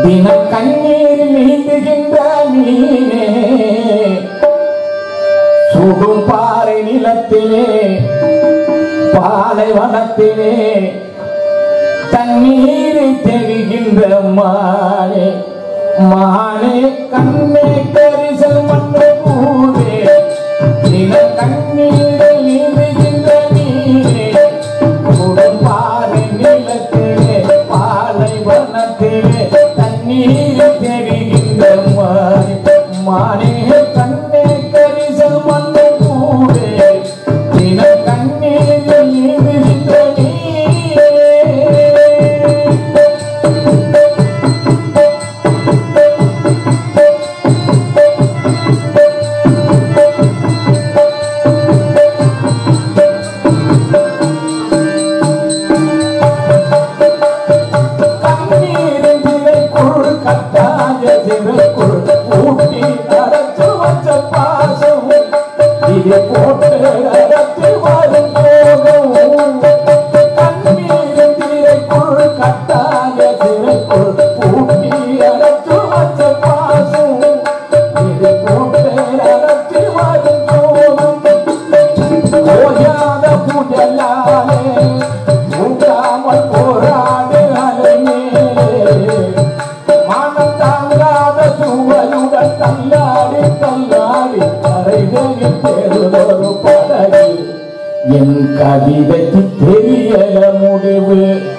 தின கண்ணீர் நீந்துகின்ற நீனே சுடும் பாறை நிலத்திலே பாலைவனத்திலே தண்ணீரை தெரிகின்ற மானே மானே கண்ணே கரிசல் மண்ண பூவே தின கண்ணீரை நீந்துகின்ற நீனே சுடும் பாறை நிலத்திலே பாலைவனத்திலே தண்ணீரை தெரிகின்ற மானே மானே கண்ணே கரிசல் மண்ண பூவே தின கண்ணீரை நீந்துகின்ற நீனே கண்ணீரின் திரைக்குள் கட்டாய திரைக்குள் ஊட்டி அடைச்சு வச்ச பாசம் இதை போட்டு அடைத்து வரும் போதும் கண்ணீரின் திரைக்குள் கட்டாய திரைக்குள் ஊட்டி அடைச்சு வச்ச பாசம் இதை போட்டு அடைத்து வரும் போதும் ஓயாத புயலாலே தூங்காமல் போராடு அலைமேலே மானம் தாங்காத சுவையுடன் தள்ளாடி தள்ளாடி கரைகளில் பெறுதொரு படகு என் கவிதைக்கு தெரியல முடிவு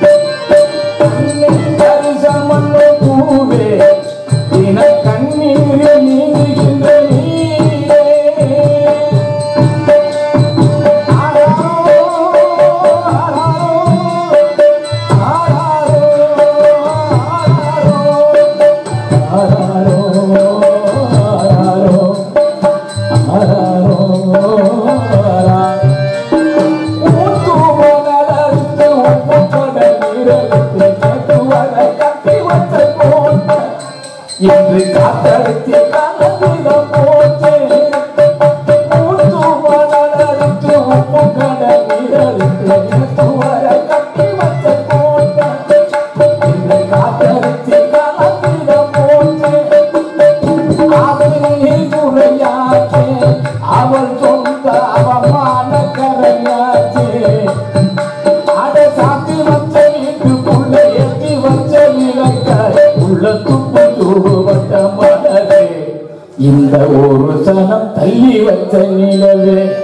கரிசமண்ண பூவே தின கண்ணீரில் நீங்குகின்ற நீரே இன்று காத்தடித்து கலந்திடம் போச்சே அவள் சொந்த அவமான கரையாச்சே அட சாத்தி வச்ச வீட்டுக்குள்ள எத்தி வச்ச இலக்காய் உள்ள துப்பு தூவட்ட மலரே இந்த ஒரு சனம் தள்ளி வச்ச நிலவே